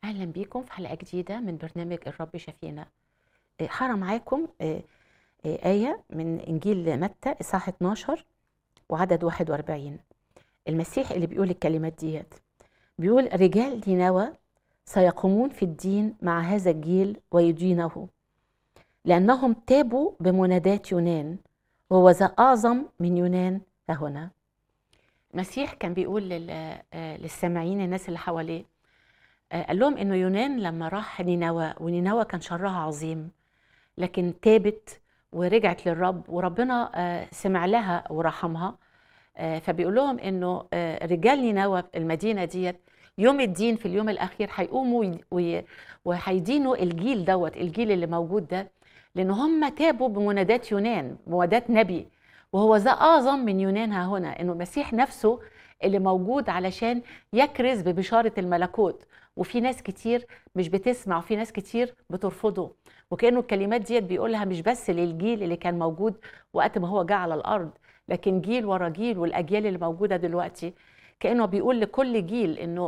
أهلا بيكم في حلقة جديدة من برنامج الرب شفينا آه، هقرا معاكم آه، آه، آية من إنجيل متى إصحاح 12 وعدد 41 المسيح اللي بيقول الكلمات ديت بيقول رجال نينوى سيقومون في الدين مع هذا الجيل ويدينه لأنهم تابوا بمنادات يونان وهو ذا أعظم من يونان هنا المسيح كان بيقول لل- آه، للسامعين الناس اللي حواليه آه، قال لهم انه يونان لما راح نينوى ونينوى كان شرها عظيم لكن تابت ورجعت للرب وربنا آه، سمع لها ورحمها آه، فبيقول لهم انه آه، رجال نينوى المدينه ديت يوم الدين في اليوم الاخير هيقوموا وي- وي- وهيدينوا الجيل دوت الجيل اللي موجود ده لان هم تابوا بمنادات يونان منادات نبي وهو ذا اعظم من يونان ها هنا انه المسيح نفسه اللي موجود علشان يكرز ببشاره الملكوت وفي ناس كتير مش بتسمع وفي ناس كتير بترفضه وكانه الكلمات ديت بيقولها مش بس للجيل اللي كان موجود وقت ما هو جه على الارض لكن جيل ورا جيل والاجيال اللي موجوده دلوقتي كانه بيقول لكل جيل انه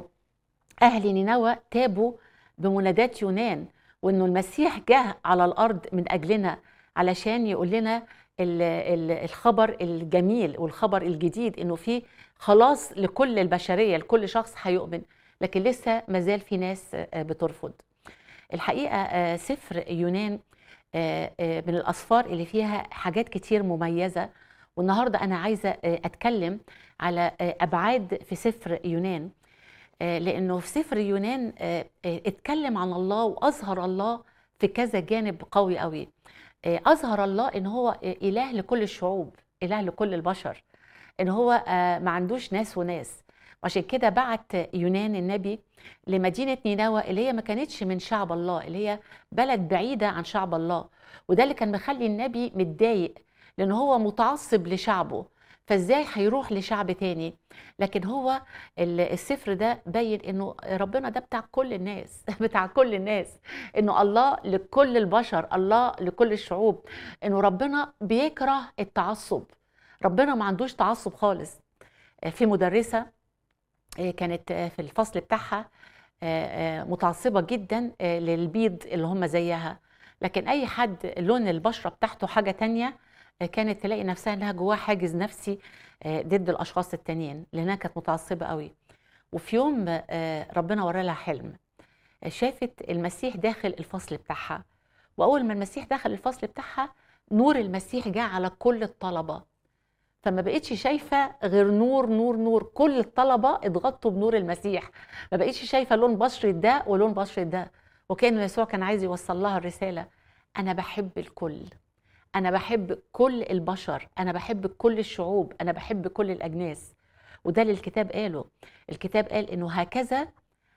اهل نينوى تابوا بمنادات يونان وانه المسيح جه على الارض من اجلنا علشان يقول لنا ال- ال- الخبر الجميل والخبر الجديد انه في خلاص لكل البشريه لكل شخص هيؤمن لكن لسه مازال في ناس آه، بترفض الحقيقه آه، سفر يونان آه، آه، من الاسفار اللي فيها حاجات كتير مميزه والنهارده انا عايزه آه، اتكلم على آه، ابعاد في سفر يونان آه، لانه في سفر يونان آه، آه، اتكلم عن الله واظهر الله في كذا جانب قوي قوي آه، اظهر الله ان هو آه، اله لكل الشعوب اله لكل البشر ان هو آه، ما عندوش ناس وناس وعشان كده بعت يونان النبي لمدينة نينوى اللي هي ما كانتش من شعب الله اللي هي بلد بعيدة عن شعب الله وده اللي كان مخلي النبي متضايق لأن هو متعصب لشعبه فازاي هيروح لشعب تاني لكن هو ال- السفر ده بين انه ربنا ده بتاع كل الناس بتاع كل الناس انه الله لكل البشر الله لكل الشعوب انه ربنا بيكره التعصب ربنا ما عندوش تعصب خالص في مدرسة آه، كانت آه، في الفصل بتاعها آه، آه، متعصبة جدا آه، للبيض اللي هم زيها لكن أي حد لون البشرة بتاعته حاجة تانية آه، كانت تلاقي نفسها إنها جواها حاجز نفسي آه، ضد الأشخاص التانيين لأنها كانت متعصبة قوي وفي يوم آه، ربنا ورا لها حلم آه، شافت المسيح داخل الفصل بتاعها وأول ما المسيح دخل الفصل بتاعها نور المسيح جه على كل الطلبة فما بقتش شايفه غير نور نور نور كل الطلبه اتغطوا بنور المسيح ما بقتش شايفه لون بشره ده ولون بشره ده وكان يسوع كان عايز يوصل لها الرساله انا بحب الكل انا بحب كل البشر انا بحب كل الشعوب انا بحب كل الاجناس وده اللي الكتاب قاله الكتاب قال انه هكذا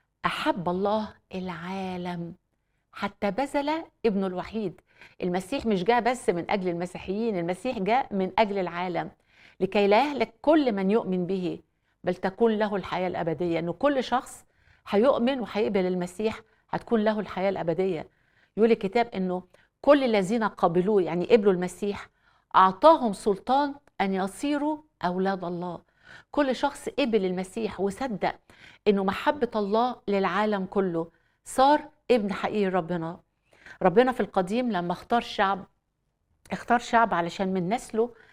احب الله العالم حتى بذل ابنه الوحيد المسيح مش جاء بس من اجل المسيحيين المسيح جاء من اجل العالم لكي لا يهلك كل من يؤمن به بل تكون له الحياه الابديه انه كل شخص هيؤمن وهيقبل المسيح هتكون له الحياه الابديه يقول الكتاب انه كل الذين قبلوه يعني قبلوا المسيح اعطاهم سلطان ان يصيروا اولاد الله كل شخص قبل المسيح وصدق انه محبه الله للعالم كله صار ابن حقيقي ربنا ربنا في القديم لما اختار شعب اختار شعب علشان من نسله